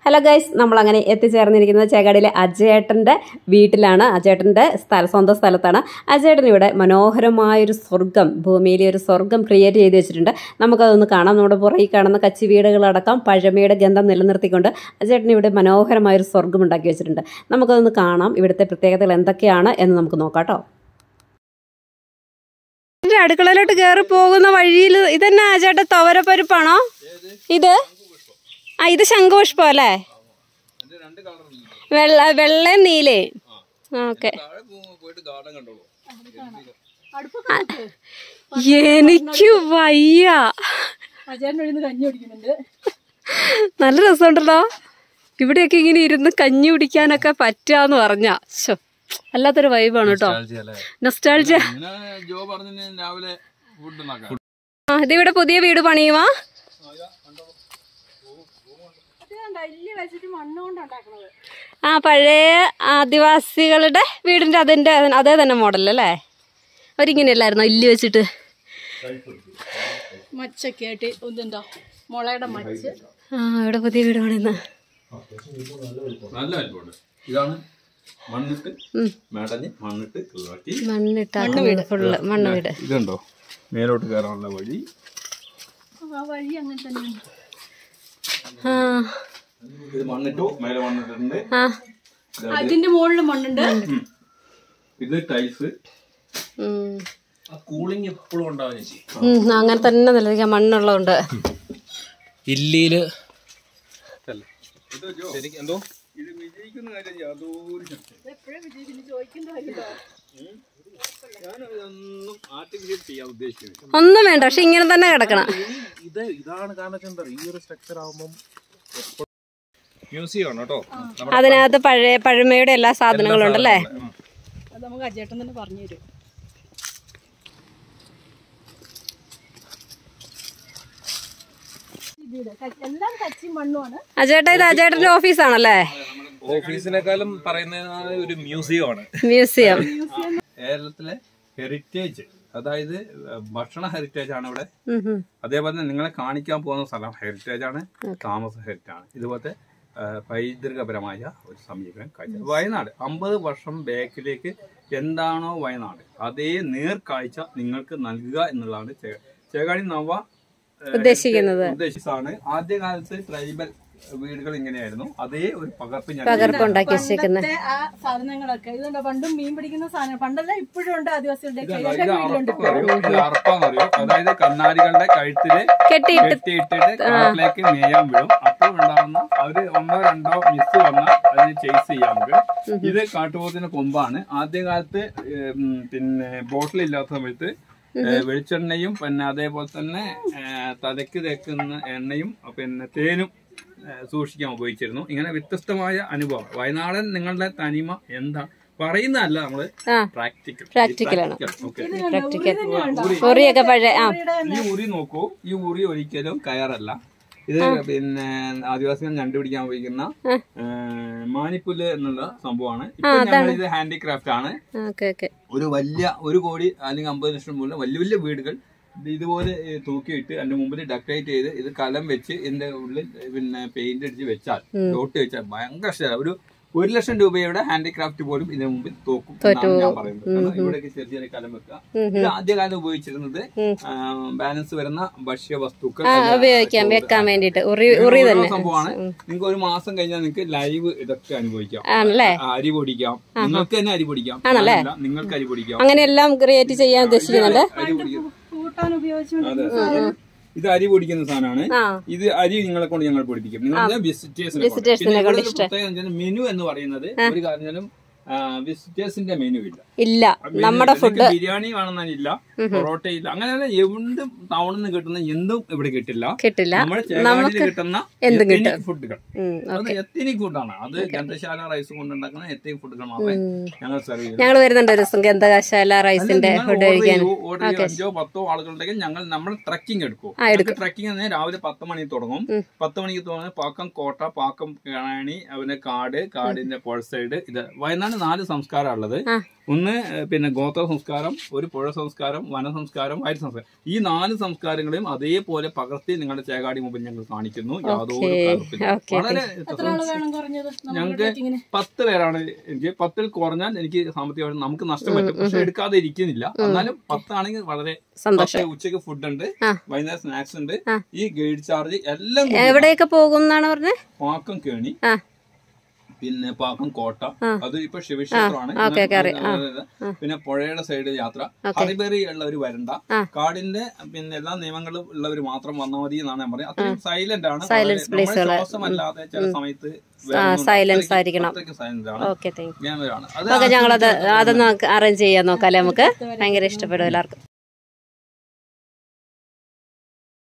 Hello guys നമ്മൾ അങ്ങനെ എത്തിച്ചേർന്നിരിക്കുന്നത് ചേകാടിയിലെ അജയേട്ടൻ്റെ വീട്ടിലാണ് അജയേട്ടൻ്റെ സ്ഥല സ്വന്തം സ്ഥലത്താണ് അജയേട്ടൻ ഇവിടെ മനോഹരമായൊരു സ്വർഗം ഭൂമിയിലെ ഒരു സ്വർഗം ക്രിയേറ്റ് ചെയ്ത് വെച്ചിട്ടുണ്ട് നമുക്കതൊന്ന് കാണാം നമ്മുടെ പുറകിൽ കാണുന്ന കച്ചി വീടുകളടക്കം പഴമയുടെ ഗന്ധം നിലനിർത്തിക്കൊണ്ട് അജയേട്ടൻ ഇവിടെ മനോഹരമായൊരു സ്വർഗം ഉണ്ടാക്കി വെച്ചിട്ടുണ്ട് നമുക്കതൊന്ന് കാണാം ഇവിടുത്തെ പ്രത്യേകതകൾ എന്തൊക്കെയാണ് എന്ന് നമുക്ക് നോക്കാം കേട്ടോ അടുക്കളയിലോട്ട് കയറി പോകുന്ന വഴിയിൽ ഇതെന്നാ ചേട്ടാ തുവരപ്പരിപ്പാണോ ഇത് ആ ഇത് ശംഖുപുഷ്പം അല്ലേ വെള്ള വെള്ളയും നീലേ ഓക്കെ എനിക്ക് വയ്യ നല്ല രസമുണ്ടല്ലോ ഇവിടെയൊക്കെ ഇങ്ങനെ ഇരുന്ന് കഞ്ഞി കുടിക്കാനൊക്കെ പറ്റാന്ന് പറഞ്ഞ ശോ വല്ലാത്തൊരു വൈബാണ് കേട്ടോ നൊസ്റ്റാൾജിയ ജോ പറഞ്ഞു രാവിലെ ഫുഡ് ഉണ്ടാക്കാം ആ ഇതിവിടെ പുതിയ വീട് പണിയുവാ ആ പഴയ ആദിവാസികളുടെ വീടിന്റെ അതിന്റെ അതേ തന്നെ മോഡൽ അല്ലേ അവരിങ്ങനെയല്ലായിരുന്നോ ഇല്ല് വെച്ചിട്ട് മച്ചൊക്കെ ആയിട്ട് ഒന്നുണ്ടോ മുളയുടെ മച്ച് ആ ഇവിടെ പുതിയ വീട് പണിയുന്ന നല്ല വലിപ്പമുണ്ട് ഇതാണ് മണ്ണിട്ട് മേടഞ്ഞ് മണ്ണിട്ട് കിളാക്കി മണ്ണിട്ട് ഫുള്ള് മണ്ണ് വീട് ഇതുണ്ടോ മേലോട്ട് കയറാനുള്ള വഴി ആ വഴി അങ്ങനെ തന്നെ ആ ഇത് മണ്ണിട്ടു മേലെ മണ്ണിട്ടുണ്ട് ആ അതിന്റെ മുകളിൽ മണ്ണുണ്ട് ഇത് ടൈൽസ് ഉം. കൂളിംഗ് എപ്പോഴും ഉണ്ടാവും ചേച്ചി ഉം, അങ്ങനെ തന്നെ നിലനിൽക്കാൻ മണ്ണുള്ളതുകൊണ്ട് ഇല്ലിയില് ശരിക്കും എന്തോ ഇത് വിജയിക്കുന്ന കാര്യം യാതൊരു ഞാനതൊന്നും ആർട്ടിഫിഷ്യൽ ചെയ്യാൻ ഉദ്ദേശിക്കുന്നത് ഒന്നും വേണ്ട പക്ഷെ ഇങ്ങനെ തന്നെ കിടക്കണം ഇത് ഇതാണ് കാരണം വെച്ചാൽ എന്താ അറിയോ? ഈ ഒരു സ്ട്രക്ചർ ആവുമ്പം മ്യൂസിയം ആണ് കേട്ടോ അതിനകത്ത് പഴയ പഴമയുടെ എല്ലാ സാധനങ്ങളും ഉണ്ടല്ലേ അത് നമുക്ക് അജേട്ടൻ തന്നെ പറഞ്ഞു തരും ഇത് ക- എല്ലാം കച്ചി മണ്ണുമാണ് അജേട്ടാ ഇത് അജേട്ടന്റെ ഓഫീസാണല്ലേ ഓഫീസിനെക്കാളും പറയുന്നത് ഒരു മ്യൂസിയം ആണ് മ്യൂസിയം കേരളത്തിലെ ഹെറിറ്റേജ് അതായത് ഏഹ്, ഭക്ഷണ ഹെറിറ്റേജ് ആണ് ഇവിടെ ഉം, ഉം. അതേപോലെ തന്നെ നിങ്ങളെ കാണിക്കാൻ പോകുന്ന സ്ഥലം ഹെറിറ്റേജ് ആണ് താമസ ഹെറിറ്റേജ് ആണ് ഇതുപോലത്തെ ഏഹ്, പൈതൃകപരമായ ഒരു സമീപനം കാഴ്ച വയനാട് അമ്പത് വർഷം ബാക്കിലേക്ക് എന്താണോ വയനാട് അതേ നേർക്കാഴ്ച നിങ്ങൾക്ക് നൽകുക എന്നുള്ളതാണ് ചേ- ചേകാടി നവ ഏഹ്, ഉദ്ദേശിക്കുന്നത് ഉദ്ദേശിച്ചാണ് ആദ്യകാലത്ത് ട്രൈബൽ വീടുകൾ ഇങ്ങനെയായിരുന്നു അതേ ഒരു പകർപ്പ് ഞാൻ പകർപ്പ് ഉണ്ടാക്കി വെച്ചേക്കുന്നത് പണ്ടത്തെ ആ സാധനങ്ങളൊക്കെ ഇതുണ്ട് പണ്ടും മീൻ പിടിക്കുന്ന സാധനം പണ്ടല്ല ഇപ്പോഴും ഉണ്ട് ആദിവാസികളുടെ ഇത് എല്ലാ ഇത് വീട്ടിലുണ്ട് അറപ്പാന്ന് പറയും. ഇത് അറപ്പാന്ന് പറയും അതായത് കന്നാലികളുടെ കഴുത്തില് കെട്ടിയിട്ട് കെട്ടിയിട്ടിട്ട് കാട്ടിലേക്ക് മേയാൻ വിടും അപ്പോൾ ഉണ്ടാകുന്ന അവര് ഒന്നോ രണ്ടോ മിസ് വന്നാൽ അതിന് ചേസ് ചെയ്യാൻ നമുക്ക് ഇത് കാട്ടുപോത്തിന്റെ കൊമ്പാണ് ആദ്യകാലത്ത് ഉം, പിന്നെ ബോട്ടിൽ ഇല്ലാത്ത സമയത്ത് ഏ, വെളിച്ചെണ്ണയും പിന്നെ അതേപോലെ തന്നെ ഏ, തലയ്ക്ക് തേക്കുന്ന എണ്ണയും പിന്നെ തേനും ഏ, സൂക്ഷിക്കാൻ ഉപയോഗിച്ചിരുന്നു ഇങ്ങനെ വ്യത്യസ്തമായ അനുഭവം വയനാടൻ നിങ്ങളുടെ തനിമ എന്താ പറയുന്നതല്ല നമ്മള് ആ പ്രാക്ടിക്കൽ Practical ആണ്. ഓക്കെ പ്രാക്ടിക്കൽ ഉറിയൊക്കെ പഴയ ആ ഈ ഉറി നോക്കൂ ഈ ഉറി ഒരിക്കലും കയറല്ല ഇത് പിന്നെ ആദിവാസികൾ കണ്ടുപിടിക്കാൻ ഉപയോഗിക്കുന്ന ഏഹ്, മാനിപ്പുല്ല് എന്നുള്ള സംഭവമാണ് ഇപ്പൊ ഞങ്ങൾ ഇത് ഹാൻഡിക്രാഫ്റ്റ് ആണ് ഓക്കെ ഓക്കെ ഒരു വലിയ ഒരു കോടി അല്ലെങ്കിൽ അമ്പത് ലക്ഷം പോലെ വലിയ വലിയ വീടുകൾ ഇത് ഇതുപോലെ ഏഹ്, തൂക്കിയിട്ട് അതിന്റെ മുമ്പിൽ ഡെക്കറേറ്റ് ചെയ്ത് ഇത് കലം വെച്ച് ഇതിന്റെ ഉള്ളിൽ പിന്നെ പെയിന്റ് അടിച്ച് വെച്ചാൽ ഡോട്ട് വെച്ചാൽ ഭയങ്കര ഇഷ്ടമാണ് ഒരു ഒരു ലക്ഷം രൂപയുടെ ഹാൻഡിക്രാഫ്റ്റ് പോലും ഇതിന് മുമ്പിൽ തോക്കും എന്നാണ് ഞാൻ പറയുന്നത് കാരണം ഇവിടേക്ക് ചെറിയ ചെറിയ കലം വെക്കുക ഇത് ആദ്യകാലം ഉപയോഗിച്ചിരുന്നത് ബാലൻസ് വരുന്ന ഭക്ഷ്യ വസ്തുക്കൾ അത് ഉപയോഗിക്കാം വെക്കാൻ വേണ്ടിട്ട് ഉറി ഉറി ഓരോ തന്നെ സംഭവമാണ് നിങ്ങൾക്ക് ഒരു മാസം കഴിഞ്ഞാൽ നിങ്ങൾക്ക് ലൈവ് ഇതൊക്കെ അനുഭവിക്കാം ആണല്ലേ ആ, അരി പൊടിക്കാം നിങ്ങൾക്ക് തന്നെ അരി പൊടിക്കാം ആണല്ലേ? ഞാനല്ല, നിങ്ങൾക്ക് അരി പൊടിക്കാം അങ്ങനെയെല്ലാം ക്രിയേറ്റ് ചെയ്യാൻ ഉദ്ദേശിക്കുന്നുണ്ട് അരി പൊടിക്കാം കൂട്ടാൻ ഉപയോഗിച്ചുകൊണ്ട് അതെ ഇത് അരി പൊടിക്കുന്ന സാധനമാണ് ആ ഇത് അരി നിങ്ങളെ കൊണ്ട് ഞങ്ങൾ പൊടിപ്പിക്കും നിങ്ങൾ വിസിറ്റേഴ്സിനെ Visitors-നെ കൊണ്ട് ഇഷ്ടം. മെനു എന്ന് പറയുന്നത് ഒരു കാരണാലും വിസിറ്റേഴ്സിന്റെ മെനു ഇല്ല ഇല്ല മെനു നമ്മുടെ ഇല്ല. ഫുഡ് നിങ്ങൾക്ക് ബിരിയാണി വേണമെന്നില്ല പൊറോട്ട ഇല്ല അങ്ങനെയല്ല എന്തും ടൗണിൽ നിന്ന് കിട്ടുന്ന എന്തും ഇവിടെ കിട്ടില്ല കിട്ടില്ല നമ്മുടെ ചേകാടിയിൽ കിട്ടുന്ന എന്തും ethnic ഫുഡുകൾ ഉം, അത് എത്തിനിക് ഫുഡാണ് അത് ഗന്ധശാല റൈസ് കൊണ്ടുണ്ടാക്കുന്ന എത്തിനിക് ഫുഡുകൾ മാത്രമേ ഞങ്ങൾ സെർവ് ചെയ്യും ഞങ്ങൾ വരുന്നുണ്ട് ഒരു ദിവസം ഗന്ധകാശാല റൈസിന്റെ ഫുഡ് കഴിക്കാൻ ഓർഡർ ചെയ്യോ അഞ്ചോ പത്തോ ആളുകളുണ്ടെങ്കിൽ ഞങ്ങൾ നമ്മൾ ട്രക്കിംഗ് എടുക്കും ആ, എടുക്കും. ട്രക്കിംഗ് തന്നെ രാവിലെ പത്ത് മണിക്ക് തുടങ്ങും പത്ത് മണിക്ക് തുടങ്ങി പാക്കം കോട്ട പാക്കം കാണി അവന്റെ കാട് കാടിന്റെ പുഴ സൈഡ് ഇത് വയനാട് നാല് സംസ്കാരം ഉള്ളത് ഒന്ന് ഏഹ്, പിന്നെ ഗോത്ര സംസ്കാരം ഒരു പുഴ സംസ്കാരം വന സംസ്കാരം വയൽ സംസ്കാരം ഈ നാല് സംസ്കാരങ്ങളെയും അതേപോലെ പകർത്തി നിങ്ങളുടെ ചേകാടി മുമ്പിൽ ഞങ്ങൾ കാണിക്കുന്നു യാതൊരു കലർപ്പില്ല. ഓക്കെ വളരെ എത്ര ആള് വേണം കുറഞ്ഞത് നമ്മുടെ ഞങ്ങൾക്ക് ട്രക്കിങ്ങിന് പത്ത് പേരാണ് എനിക്ക് പത്തിൽ കുറഞ്ഞാൽ എനിക്ക് സാമ്പത്തികമായിട്ട് നമുക്ക് നഷ്ടം പറ്റും പക്ഷെ എടുക്കാതെ ഇരിക്കുന്നില്ല എന്നാലും പത്താണെങ്കിൽ വളരെ സന്തോഷം പത്ത് ഉച്ചയ്ക്ക് ഫുഡ് ഉണ്ട് ആ. വൈകുന്നേരം സ്നാക്സ് ഉണ്ട് ആ. ഈ ഗൈഡ് ചാർജ് എല്ലാം കൂടി എവിടെയൊക്കെ പോകും എന്നാണ് പറഞ്ഞത് പാക്കം കേണി ആ പിന്നെ പാക്കം കോട്ട ആ. അത് ഇപ്പൊ ശിവക്ഷേത്രമാണ് ആ, ഓക്കേ, ഓക്കേ, അറിയാം. ആ. ആ. പിന്നെ പുഴയുടെ സൈഡിൽ യാത്ര ഓക്കേ. ഹറിബറി ഉള്ളവർ വരണ്ട ആ. കാടിന്റെ പിന്നെ എല്ലാ നിയമങ്ങളും ഉള്ളവർ മാത്രം വന്നാൽ മതി എന്നാണ് ഞാൻ പറയുന്നത് അത്രയും സൈലന്റ് ആണ് Silence വളരെ- നമ്മുടെ placeകള്. ശ്വാസമല്ലാതെ ചില സമയത്ത് silence ആയിരിക്കണം. സൈലന്റ് ആണ് ഓക്കെ താങ്ക് ഞാൻ വരാണ് യു ഓക്കെ ഞങ്ങളത് അതൊന്ന് അറേഞ്ച് ചെയ്യാൻ നോക്കാം അല്ലേ നമുക്ക് ഭയങ്കര ഇഷ്ടപ്പെടും എല്ലാവർക്കും